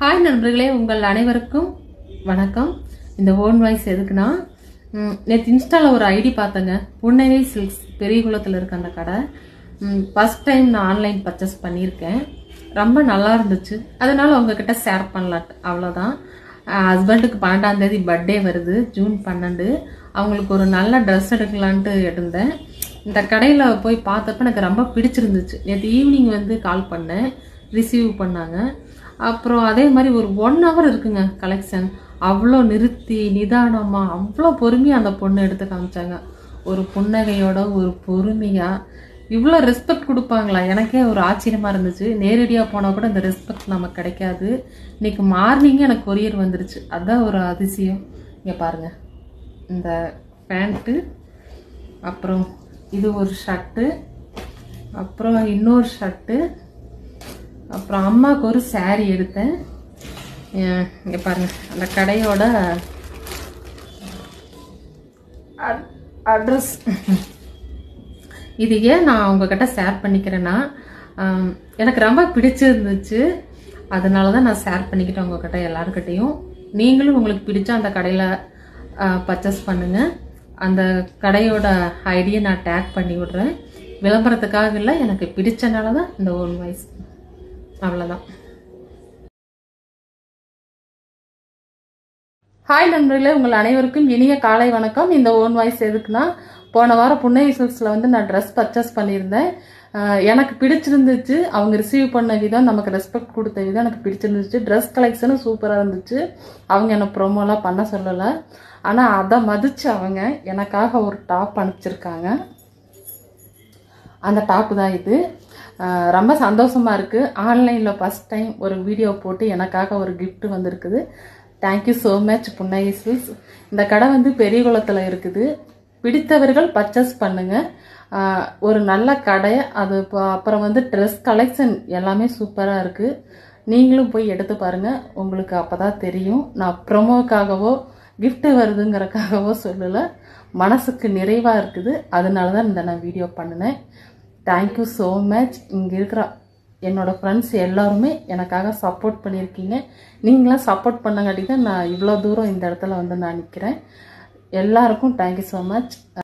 hi நண்பர்களே உங்கள் அனைவருக்கும் வணக்கம் இந்த ஓன் வாய்ஸ் எதுக்குன்னா நேற்று இன்ஸ்டாவில் ஒரு ஐடி பார்த்தேங்க புன்னகை சில்க்ஸ் பெரியகுளத்தில் இருக்க அந்த கடை ஃபஸ்ட் டைம் நான் ஆன்லைன் பர்ச்சேஸ் பண்ணியிருக்கேன் ரொம்ப நல்லா இருந்துச்சு அதனால உங்ககிட்ட ஷேர் பண்ணலாம் அவ்வளோதான் ஹஸ்பண்டுக்கு பன்னெண்டாம் தேதி பர்த்டே வருது ஜூன் பன்னெண்டு அவங்களுக்கு ஒரு நல்ல ட்ரெஸ் எடுக்கலான்ட்டு இருந்தேன் இந்த கடையில் போய் பார்த்தப்ப எனக்கு ரொம்ப பிடிச்சிருந்துச்சு நேற்று ஈவினிங் வந்து கால் பண்ணேன் ரிசீவ் பண்ணாங்க அப்புறம் அதே மாதிரி ஒரு ஒன் ஹவர் இருக்குங்க கலெக்ஷன் அவ்வளோ நிறுத்தி நிதானமாக அவ்வளோ பொறுமையாக அந்த பொண்ணு எடுத்து காமிச்சாங்க ஒரு புன்னகையோட ஒரு பொறுமையாக இவ்வளோ ரெஸ்பெக்ட் கொடுப்பாங்களா எனக்கே ஒரு ஆச்சரியமாக இருந்துச்சு நேரடியாக போனால் கூட இந்த ரெஸ்பெக்ட் நமக்கு கிடைக்காது இன்னைக்கு மார்னிங்கே எனக்கு கொரியர் வந்துருச்சு அதுதான் ஒரு அதிசயம் இங்கே பாருங்கள் இந்த பேண்ட்டு அப்புறம் இது ஒரு ஷர்ட்டு அப்புறம் இன்னொரு ஷர்ட்டு அப்புறம் அம்மாவுக்கு ஒரு saree எடுத்தேன் அஹ் இங்க பாருங்க அந்த கடையோட அட்ரஸ் இது ஏன் நான் உங்ககிட்ட ஷேர் பண்ணிக்கிறேன்னா ஆம், எனக்கு ரொம்ப பிடிச்சிருந்துச்சு அதனால தான் நான் ஷேர் பண்ணிக்கிட்டேன் உங்ககிட்ட எல்லாருக்கிட்டையும் நீங்களும் உங்களுக்கு பிடிச்ச அந்த கடையில் பர்ச்சேஸ் பண்ணுங்க அந்த கடையோட ஐடியை நான் டேக் பண்ணி விடுறேன் விளம்பரத்துக்காக இல்லை எனக்கு பிடிச்சனால தான் இந்த ஓன் வாய்ஸ் அவ்வளோதான் ஹாய் நண்பர்களே உங்கள் அனைவருக்கும் இனிய காலை வணக்கம் இந்த ஓன் வாய்ஸ் எதுக்குன்னா போன வாரம் புன்னகை சில்க்ஸில் வந்து நான் ட்ரெஸ் பர்ச்சேஸ் பண்ணியிருந்தேன் அஹ் எனக்கு பிடிச்சிருந்துச்சு அவங்க ரிசீவ் பண்ண விதம் நமக்கு ரெஸ்பெக்ட் கொடுத்த விதம் எனக்கு பிடிச்சிருந்துச்சு ட்ரெஸ் கலெக்ஷனும் சூப்பராக இருந்துச்சு அவங்க என்னை ப்ரோமோலாம் பண்ண சொல்லலை ஆனால் அதை மதிச்சு அவங்க எனக்காக ஒரு டாப் அனுப்பிச்சிருக்காங்க அந்த டாப்பு தான் இது அஹ் ரொம்ப சந்தோஷமாக இருக்குது ஆன்லைனில் ஃபஸ்ட் டைம் ஒரு வீடியோ போட்டு எனக்காக ஒரு gift வந்திருக்குது thank you so much Punnagai sweets இந்த கடை வந்து பெரியகுளத்தில் இருக்குது பிடித்தவர்கள் பர்ச்சேஸ் பண்ணுங்க அஹ் ஒரு நல்ல கடை அது இப்போ அப்புறம் வந்து ட்ரெஸ் கலெக்ஷன் எல்லாமே சூப்பராக இருக்குது நீங்களும் போய் எடுத்து பாருங்கள் உங்களுக்கு அப்போ தான் தெரியும் நான் ப்ரொமோக்காகவோ gift வருதுங்கிறக்காகவோ சொல்லலை மனசுக்கு நிறைவாக இருக்குது அதனால தான் இந்த நான் வீடியோ பண்ணினேன் தேங்க்யூ ஸோ மச் இங்கே இருக்கிற என்னோட ஃப்ரெண்ட்ஸ் எல்லாருமே எனக்காக சப்போர்ட் பண்ணியிருக்கீங்க நீங்களாம் சப்போர்ட் பண்ணங்காட்டி தான் நான் இவ்வளோ தூரம் இந்த இடத்துல வந்து நான் நிற்கிறேன் எல்லாருக்கும் தேங்க்யூ ஸோ மச்